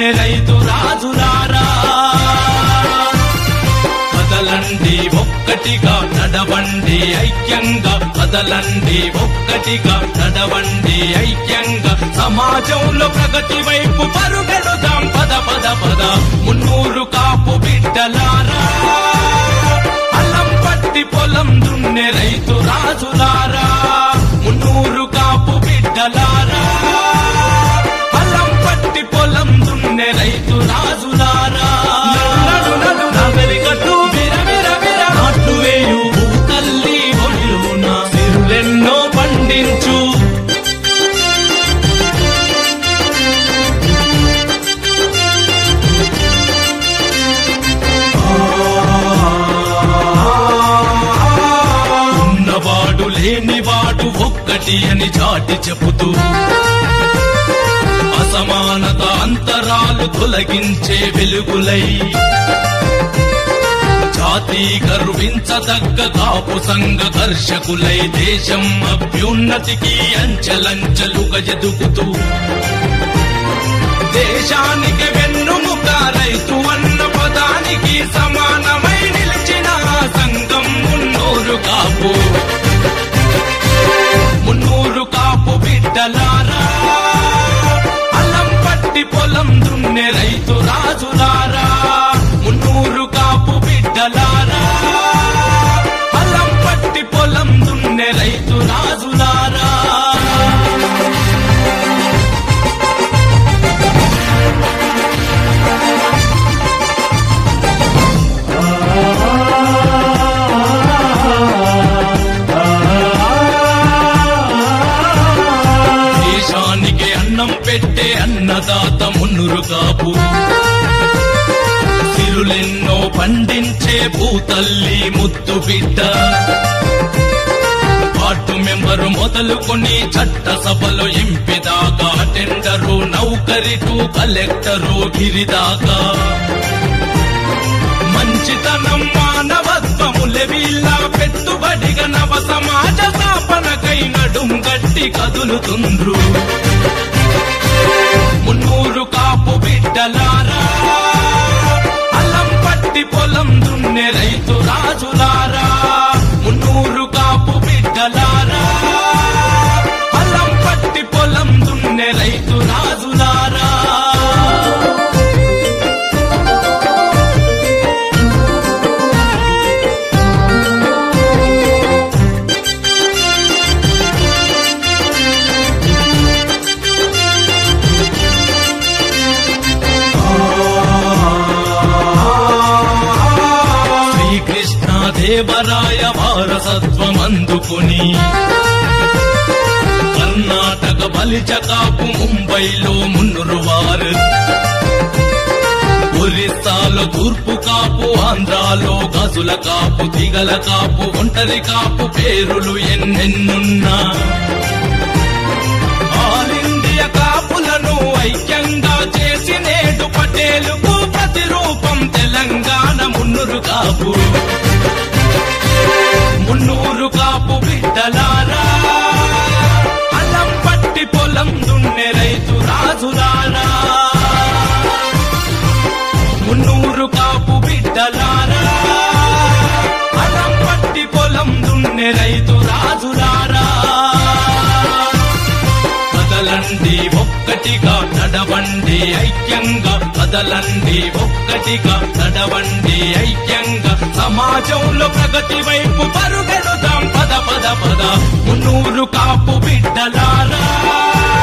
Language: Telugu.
దున్నే రైతు రాజులారా కదలండి ఒక్కటిగా నడవండి ఐక్యంగా కదలండి ఒక్కటిగా నడవండి ఐక్యంగా సమాజంలో ప్రగతి వైపు పరుగెడుదాం పద పద పద మున్నూరు కాపు బిడ్డలారా అల్లం పట్టి పొలం దున్నే రైతు రాజులారా మున్నూరు కాపు బిడ్డలారా అల్లం పట్టి పొలం దున్నే రైతు రాజులారా నడు నడు నగలిగట్టు విర విర విర నాట్లు వేయు తల్లి ఒడిలోన సిరులెన్నో పండించు ఉన్నవాడు లేనివాడు ఒక్కటి అని చాటి చెబుతూ అసమానత అంతరాలు తొలగించే వెలుగులై జాతి గర్వించదగ్గ కాపు సంఘ కర్షకులై దేశం అభ్యున్నతికి అంచెలంచెలుగా ఎదుగుతూ దేశానికి వెన్నుముక రైతు అన్న పదానికి సమానమై నిలిచిన సంఘం మున్నూరు కాపు మున్నూరు కాపు బిడ్డలారా అల్లం పట్టి పొలం దున్నే రైతు రాజులారా మున్నూరు కాపు బిడ్డలారా అల్లం పట్టి పొలం దున్నే రైతు రాజులారా దేశానికి అన్నం పెట్టే అన్నదాత మున్నురు కాపు సిరులెన్నో పండించే భూతల్లి ముద్దు బిడ్డ వార్డు మెంబరు మొదలుకొని చట్ట సభలో ఎంపీ దాకా టెండరు నౌకరి టు కలెక్టరు గిరిదాకా మంచితనం మానవత్వములే వీళ్ళ పెట్టుబడిగా నవ సమాజ స్థాపనకై నడుం గట్టి కదులుతుండ్రు మున్నూరు కాపు బిడ్డలారా అల్లం పట్టి పొలం దున్నే రైతు రాజులారా మున్నూరు కాపు బిడ్డలారా అల్లం పట్టి పొలం దున్నే రైతు రాజులారా శ్రీకృష్ణ దేవరాయ వారసత్వం అందుకుని కర్ణాటక బలిజ కాపు ముంబైలో మున్నురు వారు ఒరిస్సాలో తూర్పు కాపు ఆంధ్రాలో గజుల కాపు దిగల కాపు ఒంటరి కాపు పేరులు ఎన్నెన్నున్నా ఆల్ ఇండియా కాపులను ఐక్యంగా చేసి నేడు పటేలుకు ప్రతిరూపం తెలంగాణ మున్నురు కాపు మున్నూరు కాపు బిడ్డలారా అల్లం పట్టి పొలం దున్నే రైతు రాజులారా మున్నూరు కాపు బిడ్డలారా అల్లం పట్టి పొలం దున్నే రైతు రాజులారా కదలండి ఒక్కటిగా నడవండి ఐక్యంగా కదలండి ఒక్కటిగా నడవండి ఐక్యంగా సమాజంలో ప్రగతి వైపు పరుగెడుదాం పద పద పద మున్నూరు కాపు బిడ్డలారా